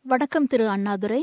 வணக்கம் திரு அண்ணாதுரை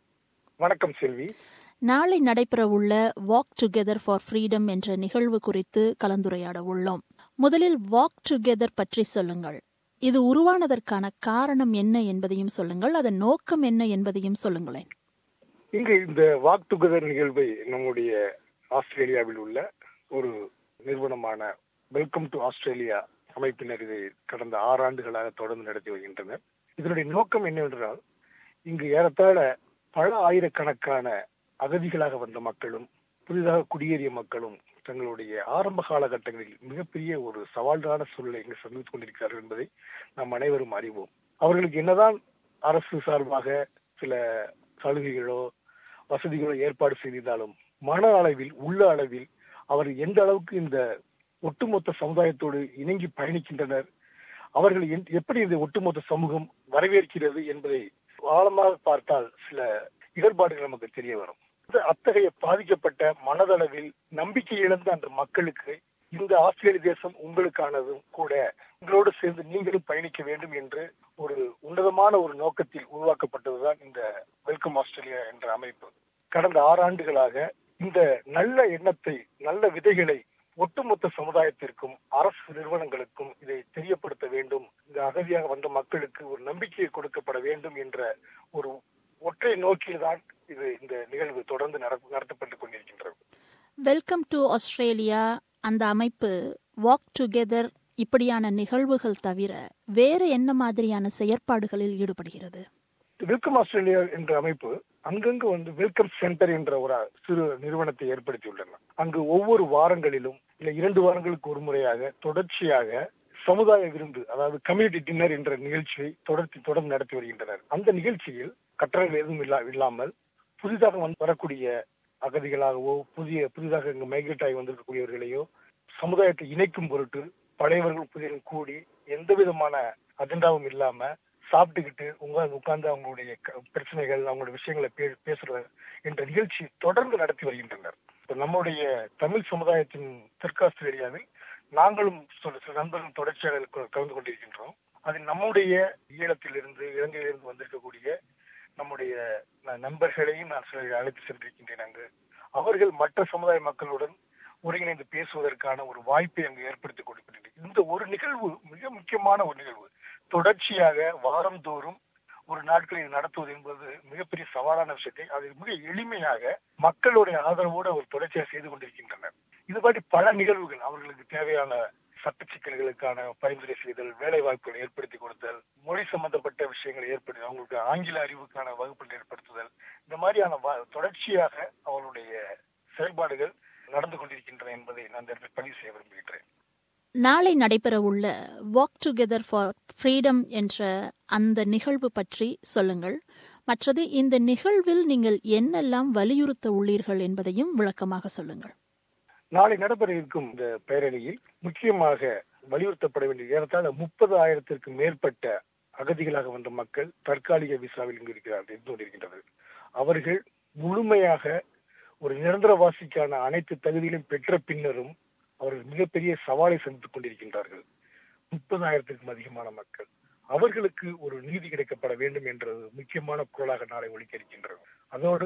வணக்கம் செல்வி நாளை நடைபெறவுள்ள வாக் டுகெதர் ஃபார் ஃப்ரீடம் என்ற நிகழ்வு குறித்து கலந்துரையாட உள்ளோம் முதலில் வாக் டுகெதர் பற்றி சொல்லுங்கள் இது உருவானதற்கான காரணம் என்ன என்பதையும் சொல்லுங்கள் அதன் நோக்கம் என்ன என்பதையும் சொல்லுங்களேன் இங்கு இந்த வாக் டுகெதர் நிகழ்வை நம்முடைய ஆஸ்திரேலியாவில் உள்ள ஒரு நிறுவனமான வெல்கம் டு ஆஸ்திரேலியா அமைப்பினர் இதை கடந்த ஆறு ஆண்டுகளாக தொடர்ந்து நடத்தி வருகின்றனர் இதனுடைய நோக்கம் என்னவென்றால் இங்கு ஏறத்தாழ பல ஆயிரக்கணக்கான அகதிகளாக வந்த மக்களும் புதிதாக குடியேறிய மக்களும் தங்களுடைய ஆரம்ப காலகட்டங்களில் மிகப்பெரிய ஒரு சவாலான சூழலை இங்கு சந்தித்துக் கொண்டிருக்கிறார்கள் என்பதை நாம் அனைவரும் அறிவோம் அவர்களுக்கு என்னதான் அரசு சார்பாக சில சலுகைகளோ வசதிகளோ ஏற்பாடு செய்திருந்தாலும் மன அளவில் உள்ள அளவில் அவர் எந்த அளவுக்கு இந்த ஒட்டுமொத்த சமுதாயத்தோடு இணங்கி பயணிக்கின்றனர் அவர்கள் எப்படி இந்த ஒட்டுமொத்த சமூகம் வரவேற்கிறது என்பதை ஆழமாக பார்த்தால் சில இடர்பாடுகள் நமக்கு தெரிய வரும் அத்தகைய பாதிக்கப்பட்ட மனதளவில் நம்பிக்கை இழந்த அந்த மக்களுக்கு இந்த ஆஸ்திரேலிய தேசம் உங்களுக்கானதும் கூட உங்களோடு சேர்ந்து நீங்களும் பயணிக்க வேண்டும் என்று ஒரு உன்னதமான ஒரு நோக்கத்தில் உருவாக்கப்பட்டதுதான் இந்த வெல்கம் ஆஸ்திரேலியா என்ற அமைப்பு கடந்த ஆறு ஆண்டுகளாக இந்த நல்ல எண்ணத்தை நல்ல விதைகளை ஒட்டுமொத்த சமுதாயத்திற்கும் அரசு நிறுவனங்களுக்கும் இதை தெரியப்படுத்த வேண்டும் இந்த அகதியாக வந்த மக்களுக்கு ஒரு நம்பிக்கையை கொடுக்கப்பட வேண்டும் என்ற ஒரு ஒற்றை நோக்கில்தான் இது இந்த நிகழ்வு தொடர்ந்து நடத்தப்பட்டுக் கொண்டிருக்கின்றது வெல்கம் டு ஆஸ்திரேலியா அந்த அமைப்பு வாக் டுகெதர் இப்படியான நிகழ்வுகள் தவிர வேற என்ன மாதிரியான செயற்பாடுகளில் ஈடுபடுகிறது வெல்கம் ஆஸ்திரேலியா என்ற அமைப்பு அங்கங்கு வந்து வெல்கம் சென்டர் என்ற ஒரு சிறு நிறுவனத்தை ஏற்படுத்தியுள்ளன அங்கு ஒவ்வொரு வாரங்களிலும் இல்ல இரண்டு வாரங்களுக்கு ஒரு முறையாக தொடர்ச்சியாக சமுதாய விருந்து அதாவது கம்யூனிட்டி டின்னர் என்ற நிகழ்ச்சியை தொடர்ச்சி தொடர்ந்து நடத்தி வருகின்றனர் அந்த நிகழ்ச்சியில் கட்டணங்கள் எதுவும் இல்லா இல்லாமல் புதிதாக வந்து வரக்கூடிய அகதிகளாகவோ புதிய புதிதாக இங்கு மைக்ரேட் ஆகி வந்திருக்கக்கூடியவர்களையோ சமுதாயத்தை இணைக்கும் பொருட்டு பழையவர்கள் புதியவர்கள் கூடி எந்த விதமான அஜெண்டாவும் இல்லாம சாப்பிட்டுக்கிட்டு உங்க உட்கார்ந்து அவங்களுடைய பிரச்சனைகள் அவங்களுடைய விஷயங்களை பேசுற என்ற நிகழ்ச்சி தொடர்ந்து நடத்தி வருகின்றனர் நம்முடைய தமிழ் சமுதாயத்தின் தெற்கு ஆஸ்திரேலியாவில் நாங்களும் சில நண்பர்கள் தொடர்ச்சியாக கலந்து கொண்டிருக்கின்றோம் அதில் நம்முடைய ஈழத்திலிருந்து இலங்கையிலிருந்து வந்திருக்கக்கூடிய நம்முடைய நண்பர்களையும் நான் சில அழைத்து சென்றிருக்கின்றேன் அங்கு அவர்கள் மற்ற சமுதாய மக்களுடன் ஒருங்கிணைந்து பேசுவதற்கான ஒரு வாய்ப்பை அங்கு ஏற்படுத்தி கொடுக்கின்றனர் இந்த ஒரு நிகழ்வு மிக முக்கியமான ஒரு நிகழ்வு தொடர்ச்சியாக வாரந்தோறும் ஒரு நாட்களில் நடத்துவது என்பது மிகப்பெரிய சவாலான விஷயத்தை அது மிக எளிமையாக மக்களுடைய ஆதரவோடு அவர் தொடர்ச்சியாக செய்து கொண்டிருக்கின்றனர் இது மாதிரி பல நிகழ்வுகள் அவர்களுக்கு தேவையான சட்ட சிக்கல்களுக்கான பரிந்துரை செய்தல் வேலை வாய்ப்புகளை ஏற்படுத்தி கொடுத்தல் மொழி சம்பந்தப்பட்ட விஷயங்களை ஏற்படுத்தி அவங்களுக்கு ஆங்கில அறிவுக்கான வகுப்புகள் ஏற்படுத்துதல் இந்த மாதிரியான தொடர்ச்சியாக அவருடைய செயல்பாடுகள் நடந்து கொண்டிருக்கின்றன என்பதை நான் இந்த இடத்தில் பதிவு செய்ய விரும்புகின்றேன் நாளை நடைபெறவுள்ள வாக் டுகெதர் ஃபார் ஃப்ரீடம் என்ற அந்த நிகழ்வு பற்றி சொல்லுங்கள் மற்றது இந்த நிகழ்வில் நீங்கள் என்னெல்லாம் வலியுறுத்த உள்ளீர்கள் என்பதையும் விளக்கமாக சொல்லுங்கள் நாளை நடைபெற இருக்கும் இந்த பேரணியில் முக்கியமாக வலியுறுத்தப்பட வேண்டிய ஏறத்தாழ முப்பது ஆயிரத்திற்கு மேற்பட்ட அகதிகளாக வந்த மக்கள் தற்காலிக விசாவில் இங்கு இருக்கிறார்கள் இருந்து கொண்டிருக்கின்றது அவர்கள் முழுமையாக ஒரு நிரந்தரவாசிக்கான அனைத்து தகுதிகளையும் பெற்ற பின்னரும் அவர்கள் மிகப்பெரிய சவாலை சந்தித்துக் கொண்டிருக்கின்றார்கள் முப்பதாயிரத்திற்கும் அதிகமான மக்கள் அவர்களுக்கு ஒரு நீதி கிடைக்கப்பட வேண்டும் என்ற முக்கியமான குரலாக நாளை ஒழிக்க இருக்கின்றது அதோடு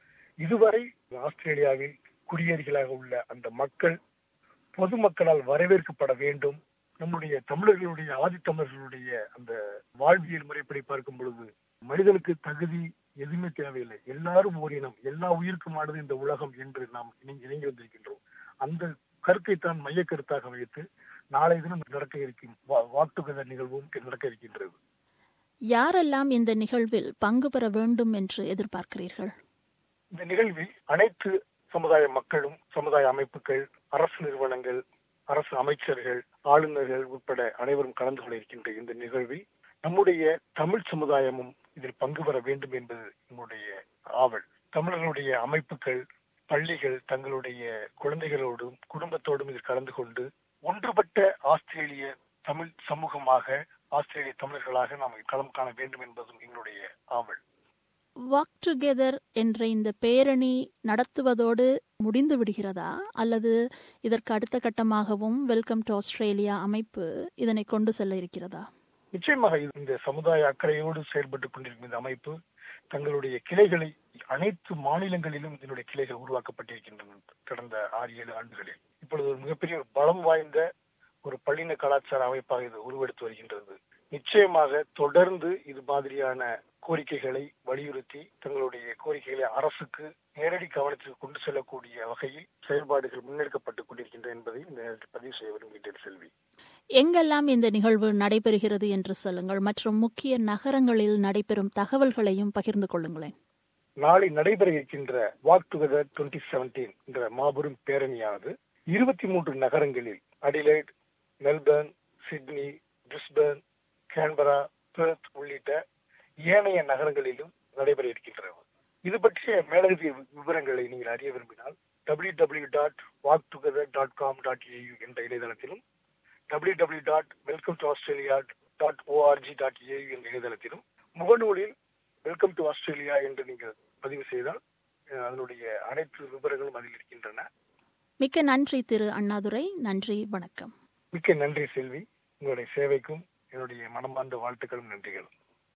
இதுவரை ஆஸ்திரேலியாவில் குடியேறிகளாக உள்ள அந்த மக்கள் பொதுமக்களால் வரவேற்கப்பட வேண்டும் நம்முடைய தமிழர்களுடைய ஆதித்தமிழர்களுடைய அந்த வாழ்வியல் முறைப்படி பார்க்கும் பொழுது மனிதனுக்கு தகுதி எதுவுமே தேவையில்லை எல்லாரும் ஓரினம் எல்லா உயிருக்குமானது இந்த உலகம் என்று நாம் இணங்கி வந்திருக்கின்றோம் அந்த கருத்தை தான் மைய கருத்தாக வைத்து நாளை தினம் நடக்க இருக்கும் வாக்குகத நிகழ்வும் நடக்க இருக்கின்றது யாரெல்லாம் இந்த நிகழ்வில் பங்கு பெற வேண்டும் என்று எதிர்பார்க்கிறீர்கள் இந்த நிகழ்வில் அனைத்து சமுதாய மக்களும் சமுதாய அமைப்புகள் அரசு நிறுவனங்கள் அரசு அமைச்சர்கள் ஆளுநர்கள் உட்பட அனைவரும் கலந்து கொள்ள இருக்கின்ற இந்த நிகழ்வில் நம்முடைய தமிழ் சமுதாயமும் இதில் பங்கு பெற வேண்டும் என்பது என்னுடைய ஆவல் தமிழர்களுடைய அமைப்புகள் பள்ளிகள் தங்களுடைய குழந்தைகளோடும் குடும்பத்தோடும் இதில் கலந்து கொண்டு ஒன்றுபட்ட ஆஸ்திரேலிய தமிழ் சமூகமாக ஆஸ்திரேலிய தமிழர்களாக நாம் களம் காண வேண்டும் என்பதும் எங்களுடைய ஆவல் வாக் டுகெதர் என்ற இந்த பேரணி நடத்துவதோடு முடிந்து விடுகிறதா அல்லது இதற்கு அடுத்த கட்டமாகவும் வெல்கம் டு ஆஸ்திரேலியா அமைப்பு இதனை கொண்டு செல்ல இருக்கிறதா நிச்சயமாக இது இந்த சமுதாய அக்கறையோடு செயல்பட்டுக் கொண்டிருக்கும் இந்த அமைப்பு தங்களுடைய கிளைகளை அனைத்து மாநிலங்களிலும் இதனுடைய கிளைகள் உருவாக்கப்பட்டிருக்கின்றன கடந்த ஆறு ஏழு ஆண்டுகளில் இப்பொழுது ஒரு மிகப்பெரிய ஒரு பலம் வாய்ந்த ஒரு பள்ளின கலாச்சார அமைப்பாக இது உருவெடுத்து வருகின்றது நிச்சயமாக தொடர்ந்து இது மாதிரியான கோரிக்கைகளை வலியுறுத்தி தங்களுடைய கோரிக்கைகளை அரசுக்கு நேரடி கவனத்திற்கு கொண்டு செல்லக்கூடிய வகையில் செயல்பாடுகள் முன்னெடுக்கப்பட்டுக் கொண்டிருக்கின்றன என்பதை இந்த நேரத்தில் பதிவு செய்ய விரும்புகின்றேன் செல்வி எங்கெல்லாம் இந்த நிகழ்வு நடைபெறுகிறது என்று சொல்லுங்கள் மற்றும் முக்கிய நகரங்களில் நடைபெறும் தகவல்களையும் பகிர்ந்து கொள்ளுங்களேன் நாளை நடைபெற இருக்கின்ற வாக் டுகெதர் டுவெண்ட்டி செவன்டீன் என்ற மாபெரும் பேரணியானது இருபத்தி மூன்று நகரங்களில் Adelaide Melbourne Sydney Brisbane Canberra Perth உள்ளிட்ட ஏனைய நகரங்களிலும் நடைபெற இருக்கின்றது இது பற்றிய மேலதிக விவரங்களை நீங்கள் அறிய விரும்பினால் W W dot walk together dot com dot AU என்ற இணையதளத்திலும் W W dot welcome to Australia dot ORG dot AU என்ற இணையதளத்திலும் முகநூலில் வெல்கம் டு ஆஸ்திரேலியா என்று நீங்கள் பதிவு செய்தால் அதனுடைய அனைத்து விவரங்களும் அதில் இருக்கின்றன மிக்க நன்றி திரு அண்ணாதுரை நன்றி வணக்கம் மிக்க நன்றி செல்வி உங்களுடைய சேவைக்கும் என்னுடைய மனமார்ந்த வாழ்த்துக்களும் நன்றிகளும்